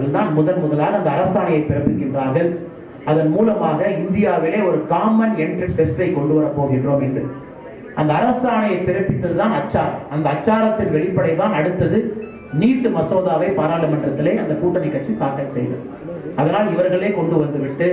அவர்கள் தான் முதன் முதலாக அந்த அரசாணையை பிறப்பிக்கின்றார்கள் அதன் மூலமாக இந்தியாவிலே ஒரு காமன் என்ட்ரன்ஸ் டெஸ்டை கொண்டு வரப் போகின்றோம் என்று அந்த அரசாணையை பிறப்பித்ததுதான் அச்சாரம் அந்த அச்சாரத்தின் வெளிப்படை தான் அடுத்தது நீட் மசோதாவை பாராளுமன்றத்திலே அந்த கூட்டணி கட்சி தாக்கல் செய்தது அதனால் இவர்களே கொண்டு வந்துவிட்டு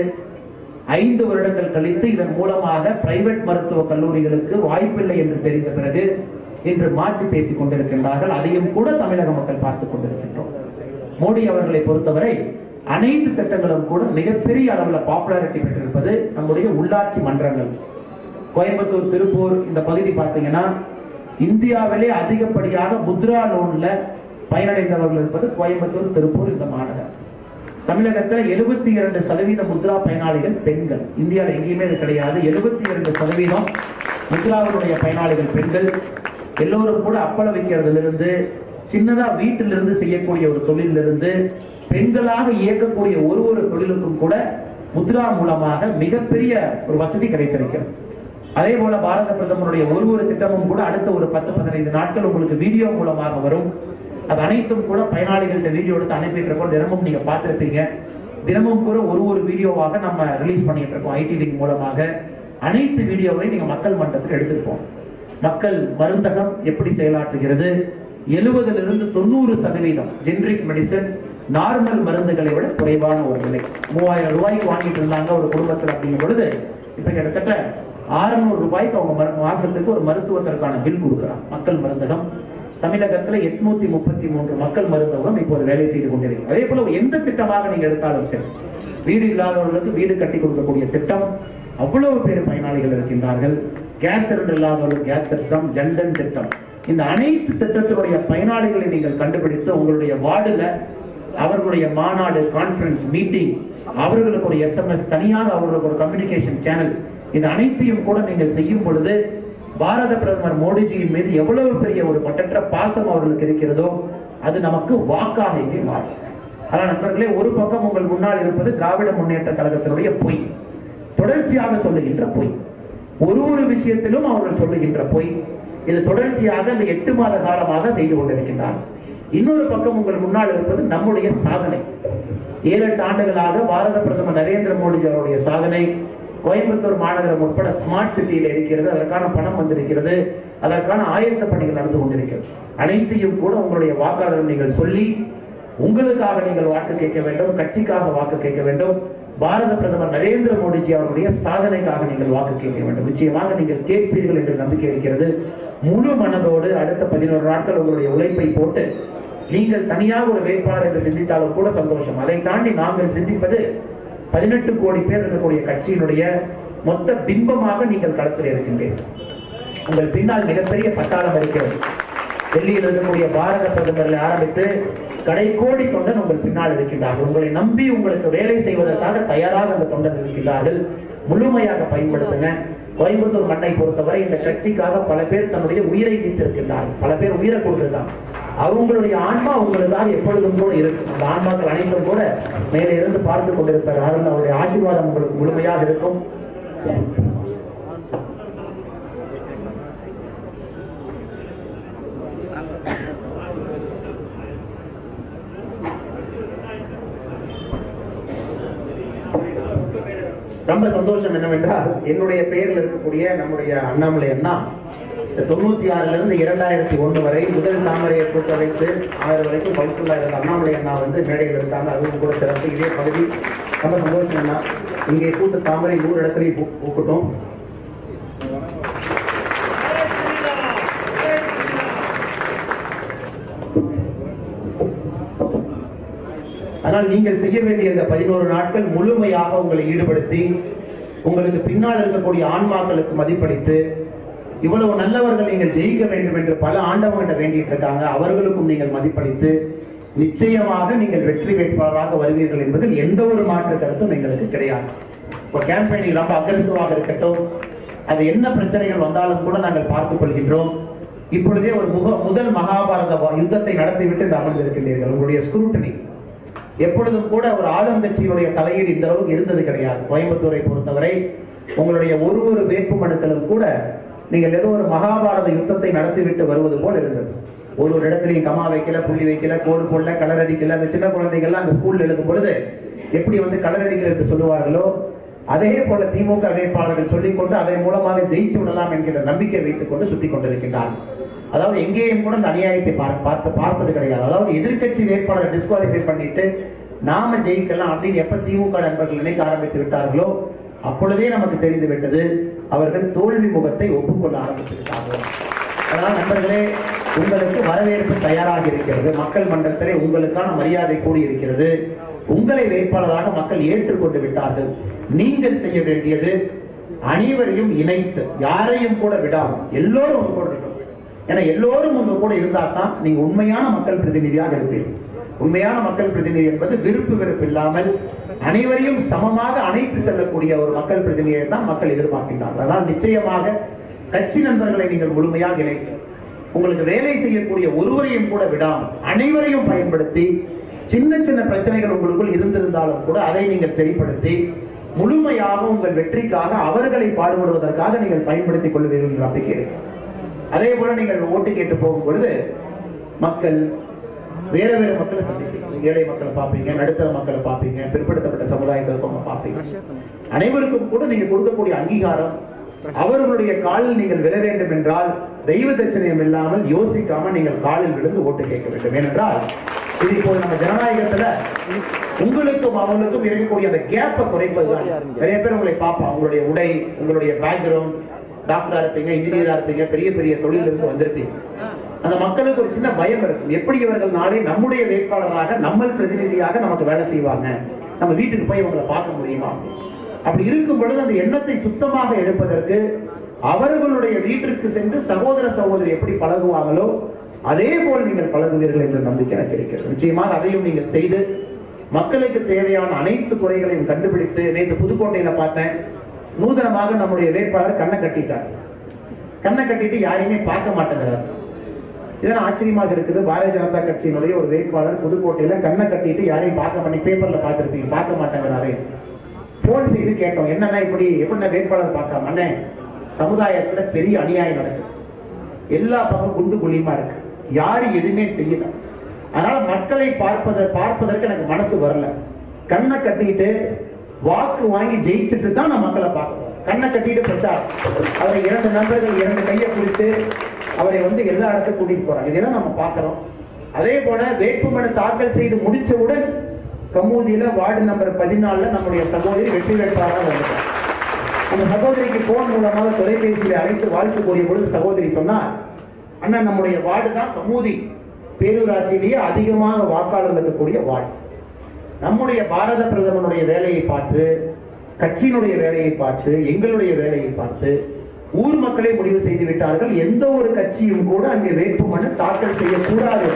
ஐந்து வருடங்கள் கழித்து இதன் மூலமாக பிரைவேட் மருத்துவ கல்லூரிகளுக்கு வாய்ப்பில்லை என்று தெரிந்த பிறகு இன்று மாற்றி பேசிக் கொண்டிருக்கின்றார்கள் அதையும் கூட தமிழக மக்கள் பார்த்துக் கொண்டிருக்கின்றோம் மோடி அவர்களை பொறுத்தவரை அனைத்து திட்டங்களும் கூட மிகப்பெரிய அளவில் பாப்புலாரிட்டி பெற்றிருப்பது நம்முடைய உள்ளாட்சி மன்றங்கள் கோயம்புத்தூர் திருப்பூர் இந்த பகுதி பார்த்தீங்கன்னா இந்தியாவிலே அதிகப்படியாக முத்ரா லோன்ல பயனடைந்தவர்கள் இருப்பது கோயம்புத்தூர் திருப்பூர் இந்த மாநகர் தமிழகத்தில் எழுபத்தி இரண்டு சதவீத முத்ரா பயனாளிகள் பெண்கள் இந்தியாவில் எங்கேயுமே இது கிடையாது எழுபத்தி இரண்டு சதவீதம் முத்ராவினுடைய பயனாளிகள் பெண்கள் எல்லோரும் கூட அப்பள வைக்கிறதிலிருந்து சின்னதா வீட்டிலிருந்து செய்யக்கூடிய ஒரு தொழிலிருந்து பெண்களாக இயக்கக்கூடிய ஒரு ஒரு தொழிலுக்கும் கூட முத்ரா மூலமாக மிகப்பெரிய ஒரு வசதி கிடைத்திருக்கிறது அதே போல பாரத பிரதமருடைய ஒரு ஒரு திட்டமும் கூட அடுத்த ஒரு பத்து பதினைந்து நாட்கள் உங்களுக்கு வீடியோ மூலமாக வரும் அது அனைத்தும் கூட பயனாளிகள்கிட்ட வீடியோ எடுத்து அனுப்பிட்டு இருக்கோம் தினமும் நீங்க பார்த்திருப்பீங்க தினமும் கூட ஒரு ஒரு வீடியோவாக நம்ம ரிலீஸ் பண்ணிட்டு இருக்கோம் ஐடி லிங்க் மூலமாக அனைத்து வீடியோவை நீங்க மக்கள் மன்றத்தில் எடுத்துருப்போம் மக்கள் மருந்தகம் எப்படி செயலாற்றுகிறது எழுபதுல இருந்து தொண்ணூறு சதவீதம் ஜெனரிக் மெடிசன் நார்மல் மருந்துகளை விட குறைவான ஒரு நிலை மூவாயிரம் ரூபாய்க்கு வாங்கிட்டு இருந்தாங்க ஒரு குடும்பத்தில் அப்படிங்கும் பொழுது இப்ப கிட்டத்தட்ட 600 ரூபாய்க்கு அவங்க மரு- மாசத்துக்கு ஒரு மருத்துவத்திற்கான பில் கொடுக்குறாங்க மக்கள் மருந்தகம் தமிழகத்துல எட்நூத்தி முப்பத்தி மூன்று மக்கள் மருந்தகம் இப்போது வேலை செய்து கொண்டிருக்கு அதே போல எந்த திட்டமாக நீங்க எடுத்தாலும் சரி வீடு இல்லாதவர்களுக்கு வீடு கட்டி கொடுக்கக்கூடிய திட்டம் அவ்வளவு பேர் பயனாளிகள் இருக்கின்றார்கள் கேஸ் சிலிண்டர் இல்லாதவர்களுக்கு கேஸ் திட்டம் ஜன்தன் திட்டம் இந்த அனைத்து திட்டத்தினுடைய பயனாளிகளை நீங்கள் கண்டுபிடித்து உங்களுடைய வார்டுல அவர்களுடைய மாநாடு கான்ஃபரன்ஸ் மீட்டிங் அவர்களுக்கு ஒரு எஸ்எம்எஸ் தனியாக அவர்களுக்கு ஒரு கம்யூனிகேஷன் சேனல் இது அனைத்தையும் கூட நீங்கள் செய்யும் பொழுது பாரத பிரதமர் மோடிஜியின் மீது எவ்வளவு பெரிய ஒரு பட்டற்ற பாசம் அவர்களுக்கு இருக்கிறதோ அது நமக்கு வாக்காக இங்கே மாறும் ஆனால் நண்பர்களே ஒரு பக்கம் உங்கள் முன்னால் இருப்பது திராவிட முன்னேற்ற கழகத்தினுடைய பொய் தொடர்ச்சியாக சொல்லுகின்ற பொய் ஒரு ஒரு விஷயத்திலும் அவர்கள் சொல்லுகின்ற பொய் இது தொடர்ச்சியாக இந்த எட்டு மாத காலமாக செய்து கொண்டிருக்கின்றார் இன்னொரு பக்கம் உங்கள் முன்னால் இருப்பது நம்முடைய சாதனை ஏழு எட்டு ஆண்டுகளாக பாரத பிரதமர் நரேந்திர மோடிஜி அவருடைய சாதனை கோயம்புத்தூர் மாநகரம் உட்பட ஸ்மார்ட் சிட்டியில் இருக்கிறது அதற்கான பணம் வந்திருக்கிறது அதற்கான ஆயத்த பணிகள் நடந்து கொண்டிருக்கிறது அனைத்தையும் கூட உங்களுடைய வாக்காளர்கள் நீங்கள் சொல்லி உங்களுக்காக நீங்கள் வாக்கு கேட்க வேண்டும் கட்சிக்காக வாக்கு கேட்க வேண்டும் பாரத பிரதமர் நரேந்திர மோடிஜி அவருடைய சாதனைக்காக நீங்கள் வாக்கு கேட்க வேண்டும் நிச்சயமாக நீங்கள் கேட்பீர்கள் என்று நம்பிக்கை இருக்கிறது முழு மனதோடு அடுத்த பதினோரு நாட்கள் உங்களுடைய உழைப்பை போட்டு நீங்கள் தனியாக ஒரு வேட்பாளர் என்று சிந்தித்தாலும் கூட சந்தோஷம் அதை தாண்டி நாங்கள் சிந்திப்பது பதினெட்டு கோடி பேர் இருக்கக்கூடிய கட்சியினுடைய மொத்த பிம்பமாக நீங்கள் களத்தில் இருக்கின்றீர்கள் உங்கள் பின்னால் மிகப்பெரிய பட்டாளம் இருக்கிறது டெல்லியில் இருக்கக்கூடிய பாரத பிரதமரில் ஆரம்பித்து கடைக்கோடி தொண்டன் உங்கள் பின்னால் இருக்கின்றார்கள் உங்களை நம்பி உங்களுக்கு வேலை செய்வதற்காக தயாராக அந்த தொண்டன் இருக்கின்றார்கள் முழுமையாக பயன்படுத்துங்க கோயம்புத்தூர் மண்ணை பொறுத்தவரை இந்த கட்சிக்காக பல பேர் தன்னுடைய உயிரை நீத்திருக்கின்றார்கள் பல பேர் உயிரை கொடுத்திருக்காங்க அவங்களுடைய ஆன்மா உங்களுக்காக எப்பொழுதும் கூட இருக்கும் அந்த ஆன்மாக்கள் அனைத்தும் கூட மேலே இருந்து பார்த்து கொண்டிருப்பார்கள் அவருடைய ஆசீர்வாதம் உங்களுக்கு முழுமையாக இருக்கும் ரொம்ப சந்தோஷம் என்னவென்றால் என்னுடைய பெயரில் இருக்கக்கூடிய நம்முடைய அண்ணாமலை அண்ணா இந்த தொண்ணூத்தி ஆறுல இருந்து இரண்டாயிரத்தி ஒண்ணு வரை முதல் தாமரையை கூட்ட வைத்து ஆயிரம் வரைக்கும் பல்குள்ளா இருந்த அண்ணாமலை அண்ணா வந்து மேடையில் இருக்காங்க அதுவும் கூட சிறப்பு இதே பகுதி ரொம்ப சந்தோஷம் அண்ணா இங்கே கூட்டு தாமரை நூறு இடத்துலையும் பூ- பூக்கட்டும் ஆனால் நீங்கள் செய்ய வேண்டிய இந்த பதினோரு நாட்கள் முழுமையாக உங்களை ஈடுபடுத்தி உங்களுக்கு பின்னால் இருக்கக்கூடிய ஆன்மாக்களுக்கு மதிப்பளித்து இவ்வளவு நல்லவர்கள் நீங்கள் ஜெயிக்க வேண்டும் என்று பல ஆண்டவங்கிட்ட வேண்டிட்டு இருக்காங்க அவர்களுக்கும் நீங்கள் மதிப்பளித்து நிச்சயமாக நீங்கள் வெற்றி வேட்பாளராக வருவீர்கள் என்பதில் எந்த ஒரு மாற்று கருத்தும் எங்களுக்கு கிடையாது இப்போ கேம்பெயினிங் ரொம்ப அக்ரெசிவாக இருக்கட்டும் அது என்ன பிரச்சனைகள் வந்தாலும் கூட நாங்கள் பார்த்துக் கொள்கின்றோம் இப்பொழுதே ஒரு முக முதல் மகாபாரத வ- யுத்தத்தை நடத்திவிட்டு இன்று அமர்ந்திருக்கின்றீர்கள் உங்களுடைய ஸ்க்ரூட்டனி எப்பொழுதும் கூட ஒரு ஆளுங்கட்சியினுடைய தலையீடு இந்த அளவுக்கு இருந்தது கிடையாது கோயம்புத்தூரை பொறுத்தவரை உங்களுடைய ஒரு ஒரு வேட்பு மனுக்களும் கூட நீங்கள் ஏதோ ஒரு மகாபாரத யுத்தத்தை நடத்திவிட்டு வருவது போல் இருந்தது ஒரு ஒரு இடத்துலயும் கமா வைக்கல புள்ளி வைக்கல கோடு போடல கலர் அடிக்கல அந்த சின்ன குழந்தைகள்லாம் அந்த ஸ்கூல்ல எழுதும் பொழுது எப்படி வந்து கலர் அடிக்கல என்று சொல்லுவார்களோ அதே போல திமுக வேட்பாளர்கள் சொல்லிக்கொண்டு அதன் மூலமாக ஜெயிச்சு விடலாம் என்கிற நம்பிக்கை வைத்துக் கொண்டு சுத்தி கொண்டிருக்கின்றார் அதாவது எங்கேயும் கூட இந்த அநியாயத்தை பார்- பார்த்து பார்ப்பது கிடையாது அதாவது எதிர்க்கட்சி வேட்பாளரை டிஸ்குவாலிஃபை பண்ணிட்டு நாம ஜெயிக்கலாம் அப்படின்னு எப்ப திமுக நண்பர்கள் நினைக்க ஆரம்பித்து விட்டார்களோ அப்பொழுதே நமக்கு தெரிந்து விட்டது அவர்கள் தோல்வி முகத்தை ஒப்புக்கொள்ள ஆரம்பித்து விட்டார்கள் அதனால் நண்பர்களே உங்களுக்கு வரவேற்பு தயாராக இருக்கிறது மக்கள் மன்றத்திலே உங்களுக்கான மரியாதை கூடி இருக்கிறது உங்களை வேட்பாளராக மக்கள் ஏற்றுக்கொண்டு விட்டார்கள் நீங்கள் செய்ய வேண்டியது அனைவரையும் இணைத்து யாரையும் கூட விடாமல் எல்லோரும் உங்க கூட இருக்கணும் ஏன்னா எல்லோரும் உங்க கூட இருந்தா தான் நீங்க உண்மையான மக்கள் பிரதிநிதியாக இருப்பீர்கள் உண்மையான மக்கள் பிரதிநிதி என்பது விருப்பு வெறுப்பு இல்லாமல் அனைவரையும் சமமாக அணைத்து செல்லக்கூடிய ஒரு மக்கள் பிரதிநிதியை தான் மக்கள் எதிர்பார்க்கின்றார்கள் அதனால் நிச்சயமாக கட்சி நண்பர்களை நீங்கள் முழுமையாக இணைத்து உங்களுக்கு வேலை செய்யக்கூடிய ஒருவரையும் கூட விடாமல் அனைவரையும் பயன்படுத்தி சின்ன சின்ன பிரச்சனைகள் உங்களுக்குள் இருந்திருந்தாலும் கூட அதை நீங்கள் சரிப்படுத்தி முழுமையாக உங்கள் வெற்றிக்காக அவர்களை பாடுபடுவதற்காக நீங்கள் பயன்படுத்திக் கொள்வீர்கள் என்ற நம்பிக்கை இருக்கு. அதே போல நீங்கள் ஓட்டு கேட்டு போகும் பொழுது மக்கள் வேற வேற மக்களை சந்திப்பீங்க ஏழை மக்களை பார்ப்பீங்க நடுத்தர மக்களை பார்ப்பீங்க பிற்படுத்தப்பட்ட சமுதாயத்தை இருக்கவங்க பார்ப்பீங்க அனைவருக்கும் கூட நீங்க கொடுக்கக்கூடிய அங்கீகாரம் அவர்களுடைய காலில் நீங்கள் விழ வேண்டும் என்றால் தெய்வ தட்சணையம் இல்லாமல் யோசிக்காம நீங்கள் காலில் விழுந்து ஓட்டு கேட்க வேண்டும் ஏனென்றால் இது இப்போ நம்ம ஜனநாயகத்துல உங்களுக்கும் அவங்களுக்கும் இருக்கக்கூடிய அந்த கேப்பை குறைப்பதுதான் நிறைய பேர் உங்களை பார்ப்போம் உங்களுடைய உடை உங்களுடைய பேக்ரவுண்ட் டாக்டரா இருப்பீங்க இன்ஜினியரா இருப்பீங்க பெரிய பெரிய தொழில இருந்து வந்திருப்பீங்க அந்த மக்களுக்கு ஒரு சின்ன பயம் இருக்கும் எப்படி இவர்கள் நாளை நம்முடைய வேட்பாளராக நம்ம பிரதிநிதியாக நமக்கு வேலை செய்வாங்க நம்ம வீட்டுக்கு போய் இவங்களை பார்க்க முடியுமா அப்படி இருக்கும் பொழுது அந்த எண்ணத்தை சுத்தமாக எடுப்பதற்கு அவர்களுடைய வீட்டிற்கு சென்று சகோதர சகோதரி எப்படி பழகுவாங்களோ அதே போல் நீங்கள் பழகுவீர்கள் என்ற நம்பிக்கை எனக்கு இருக்கிறது நிச்சயமாக அதையும் நீங்கள் செய்து மக்களுக்கு தேவையான அனைத்து குறைகளையும் கண்டுபிடித்து நேற்று புதுக்கோட்டையில பார்த்தேன் நூதனமாக நம்முடைய வேட்பாளர் கண்ணை கட்டிட்டார் கண்ணை கட்டிட்டு யாரையுமே பார்க்க மாட்டேங்கிறார் இதெல்லாம் ஆச்சரியமாக இருக்குது பாரதிய ஜனதா கட்சியினுடைய ஒரு வேட்பாளர் புதுக்கோட்டையில கண்ணை கட்டிட்டு யாரையும் பார்க்க பண்ணி பேப்பர்ல பார்த்திருப்பீங்க பார்க்க மாட்டேங்கிறாரே போன் செய்து கேட்டோம் என்னன்னா இப்படி எப்படின்னா வேட்பாளர் பார்க்காம அண்ணே சமுதாயத்துல பெரிய அநியாயம் நடக்குது எல்லா பக்கம் குண்டு குழியுமா இருக்கு யாரு எதுவுமே செய்யல அதனால மக்களை பார்ப்பத பார்ப்பதற்கு எனக்கு மனசு வரல கண்ணை கட்டிட்டு வாக்கு வாங்கி ஜெயிச்சுட்டு தான் நான் மக்களை பார்க்கணும் கண்ணை கட்டிட்டு பிரச்சாரம் அவரை இரண்டு நண்பர்கள் இரண்டு கையை பிடிச்சு அவரை வந்து எல்லா இடத்துக்கும் கூட்டிட்டு போறாங்க இதெல்லாம் நம்ம பார்க்கிறோம் அதே போல வேட்புமனு தாக்கல் செய்து முடிச்சவுடன் கமூதியில வார்டு நம்பர் பதினாலுல நம்முடைய சகோதரி வெற்றி வேட்பாளராக வந்துட்டார் அந்த சகோதரிக்கு போன் மூலமாக தொலைபேசியில அழைத்து வாழ்த்து கூறிய பொழுது சகோதரி சொன்னார் அண்ணா நம்முடைய வார்டு தான் கமூதி பேரூராட்சியிலேயே அதிகமாக வாக்காளர் இருக்கக்கூடிய வார்டு நம்முடைய பாரத பிரதமருடைய வேலையை பார்த்து கட்சியினுடைய வேலையை பார்த்து எங்களுடைய வேலையை பார்த்து ஊர் மக்களே முடிவு செய்து விட்டார்கள் எந்த ஒரு கட்சியும் கூட அங்கே வேட்புமனு தாக்கல் செய்யக்கூடாது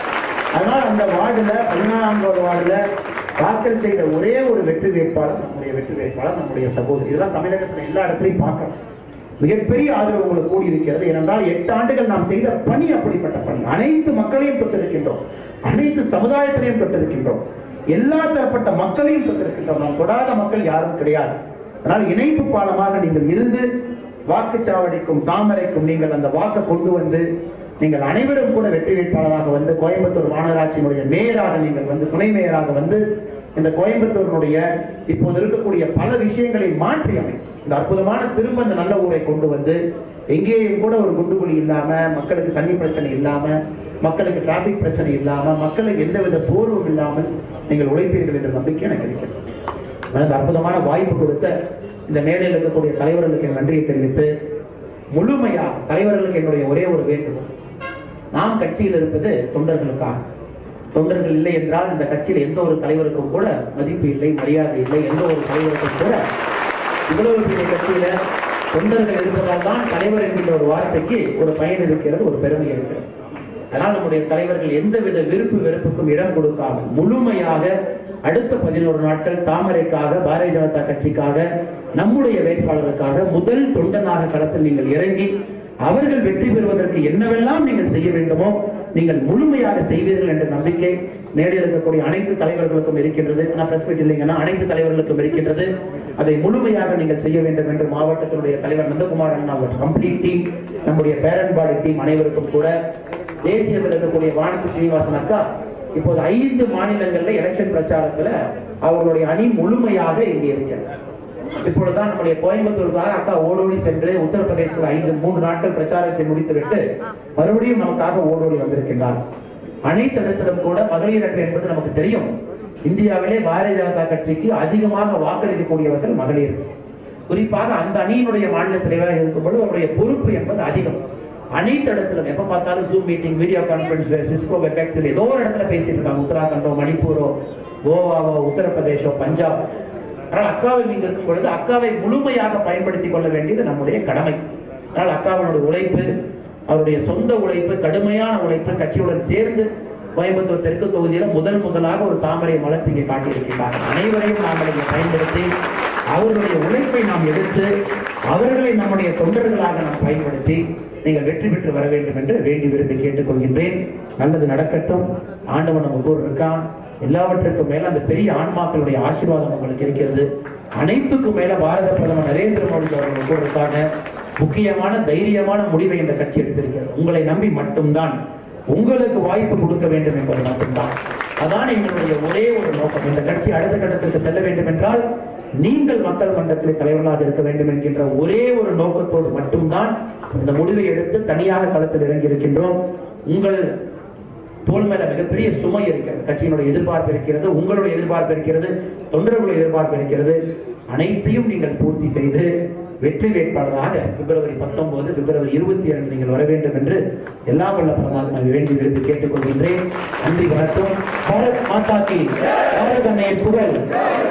அதனால் அந்த வார்டுல பதினான்காவது வார்டுல தாக்கல் செய்த ஒரே ஒரு வெற்றி வேட்பாளர் நம்முடைய வெற்றி வேட்பாளர் நம்முடைய சகோதரி இதெல்லாம் தமிழகத்துல எல்லா இடத்துலையும் பார்க்கிறோம் மிகப்பெரிய ஆதரவு உங்களுக்கு கூடி இருக்கிறது ஏனென்றால் எட்டு ஆண்டுகள் நாம் செய்த பணி அப்படிப்பட்ட பணி அனைத்து மக்களையும் தொட்டிருக்கின்றோம் அனைத்து சமுதாயத்திலையும் தொட்டிருக்கின்றோம் எல்லா தரப்பட்ட மக்களையும் தொட்டிருக்கின்றோம் நாம் தொடாத மக்கள் யாரும் கிடையாது அதனால் இணைப்பு பாலமாக நீங்கள் இருந்து வாக்குச்சாவடிக்கும் தாமரைக்கும் நீங்கள் அந்த வாக்கை கொண்டு வந்து நீங்கள் அனைவரும் கூட வெற்றி வேட்பாளராக வந்து கோயம்புத்தூர் மாநகராட்சியினுடைய மேயராக நீங்கள் வந்து துணை மேயராக வந்து இந்த கோயம்புத்தூரினுடைய இப்போது இருக்கக்கூடிய பல விஷயங்களை மாற்றி அமைத்து இந்த அற்புதமான திரும்ப இந்த நல்ல ஊரை கொண்டு வந்து எங்கேயும் கூட ஒரு குண்டுகுழி இல்லாம மக்களுக்கு தண்ணி பிரச்சனை இல்லாம மக்களுக்கு டிராபிக் பிரச்சனை இல்லாம மக்களுக்கு எந்தவித சோர்வும் இல்லாமல் நீங்கள் உழைப்பீர்கள் என்ற நம்பிக்கை எனக்கு இருக்கிறது எனக்கு அற்புதமான வாய்ப்பு கொடுத்த இந்த மேடையில் இருக்கக்கூடிய தலைவர்களுக்கு என் நன்றியை தெரிவித்து முழுமையாக தலைவர்களுக்கு என்னுடைய ஒரே ஒரு வேண்டுகோள் நாம் கட்சியில் இருப்பது தொண்டர்களுக்காக தொண்டர்கள் இல்லை என்றால் இந்த கட்சியில் எந்த ஒரு தலைவருக்கும் கூட மதிப்பு இல்லை மரியாதை இல்லை எந்த ஒரு தலைவருக்கும் கூட இவ்வளவு பெரிய கட்சியில தொண்டர்கள் இருப்பதால் தான் தலைவர் என்கின்ற ஒரு வார்த்தைக்கு ஒரு பயன் இருக்கிறது ஒரு பெருமை இருக்கிறது அதனால் நம்முடைய தலைவர்கள் எந்தவித விருப்பு வெறுப்புக்கும் இடம் கொடுக்காமல் முழுமையாக அடுத்த பதினோரு நாட்கள் தாமரைக்காக பாரதிய ஜனதா கட்சிக்காக நம்முடைய வேட்பாளருக்காக முதல் தொண்டனாக களத்தில் நீங்கள் இறங்கி அவர்கள் வெற்றி பெறுவதற்கு என்னவெல்லாம் நீங்கள் செய்ய வேண்டுமோ நீங்கள் முழுமையாக செய்வீர்கள் என்ற நம்பிக்கை நேரில் இருக்கக்கூடிய அனைத்து தலைவர்களுக்கும் இருக்கின்றது நான் பிரஸ் மீட் இல்லைங்கன்னா அனைத்து தலைவர்களுக்கும் இருக்கின்றது அதை முழுமையாக நீங்கள் செய்ய வேண்டும் என்று மாவட்டத்தினுடைய தலைவர் நந்தகுமார் அண்ணா அவர் கம்ப்ளீட் டீம் நம்முடைய பேரண்ட் பாடி டீம் அனைவருக்கும் கூட தேசியத்தில் இருக்கக்கூடிய வானதி சீனிவாசன் அக்கா இப்போது ஐந்து மாநிலங்கள்ல எலெக்ஷன் பிரச்சாரத்துல அவர்களுடைய அணி முழுமையாக இங்கே இருக்கிறது இப்பொழுதுதான் நம்முடைய கோயம்புத்தூருக்காக அக்கா ஓடோடி சென்று உத்தரப்பிரதேசத்தில் ஐந்து மூன்று நாட்கள் பிரச்சாரத்தை முடித்துவிட்டு மறுபடியும் நமக்காக ஓடோடி வந்திருக்கின்றார் அனைத்து இடத்திலும் கூட மகளிர் அணி என்பது நமக்கு தெரியும் இந்தியாவிலே பாரதிய ஜனதா கட்சிக்கு அதிகமாக வாக்களிக்கக்கூடியவர்கள் மகளிர் குறிப்பாக அந்த அணியினுடைய மாநில தலைவராக இருக்கும் பொழுது அவருடைய பொறுப்பு என்பது அதிகம் அனைத்து இடத்திலும் எப்ப பார்த்தாலும் zoom meeting video conference Cisco Webex ஏதோ ஒரு இடத்துல பேசிட்டு இருக்காங்க உத்தராகண்டோ மணிப்பூரோ கோவாவோ உத்தரப்பிரதேசோ பஞ்சாப் ஆனால் அக்காவை நீங்க இருக்கும் பொழுது அக்காவை முழுமையாக பயன்படுத்திக் கொள்ள வேண்டியது நம்முடைய கடமை ஆனால் அக்காவினுடைய உழைப்பு அவருடைய சொந்த உழைப்பு கடுமையான உழைப்பு கட்சியுடன் சேர்ந்து கோயம்புத்தூர் தெற்கு தொகுதியில முதல் முதலாக ஒரு தாமரை மலர்த்தி இங்கே காட்டியிருக்கிறார் அனைவரையும் நாம் இங்கே பயன்படுத்தி அவர்களுடைய உழைப்பை நாம் எடுத்து அவர்களை நம்முடைய தொண்டர்களாக நாம் பயன்படுத்தி நீங்கள் வெற்றி பெற்று வர வேண்டும் என்று வேண்டி விரும்பி கேட்டுக்கொள்கின்றேன் நல்லது நடக்கட்டும் ஆண்டவன் நம்ம கூட இருக்கான் எல்லாவற்றுக்கும் மேல அந்த பெரிய ஆன்மாக்களுடைய ஆசீர்வாதம் உங்களுக்கு இருக்கிறது அனைத்துக்கும் மேல பாரத பிரதமர் நரேந்திர மோடி அவர்கள் கூட இருக்காங்க முக்கியமான தைரியமான முடிவை இந்த கட்சி எடுத்திருக்கிறது உங்களை நம்பி மட்டும்தான் உங்களுக்கு வாய்ப்பு கொடுக்க வேண்டும் என்பது மட்டும்தான் அதான் எங்களுடைய ஒரே ஒரு நோக்கம் இந்த கட்சி அடுத்த கட்டத்திற்கு செல்ல வேண்டும் என்றால் நீங்கள் மக்கள் மன்றத்தில் தலைவர்களாக இருக்க வேண்டும் என்கின்ற ஒரே ஒரு நோக்கத்தோடு மட்டும்தான் இந்த முடிவை எடுத்து தனியாக களத்தில் இறங்கி இருக்கின்றோம் உங்கள் தோல் மேல மிகப்பெரிய சுமை இருக்கிறது கட்சியினுடைய எதிர்பார்ப்பு இருக்கிறது உங்களுடைய எதிர்பார்ப்பு இருக்கிறது தொண்டர்களுடைய எதிர்பார்ப்பு இருக்கிறது அனைத்தையும் நீங்கள் பூர்த்தி செய்து வெற்றி வேட்பாளராக பிப்ரவரி பத்தொன்பது பிப்ரவரி இருபத்தி இரண்டு நீங்கள் வர வேண்டும் என்று எல்லாம் வல்ல பரமாத்மா வேண்டி விரும்பி கேட்டுக்கொள்கின்றேன் நன்றி வணக்கம் பாரத் மாதா கி பாரத் அன்னையின் புகழ்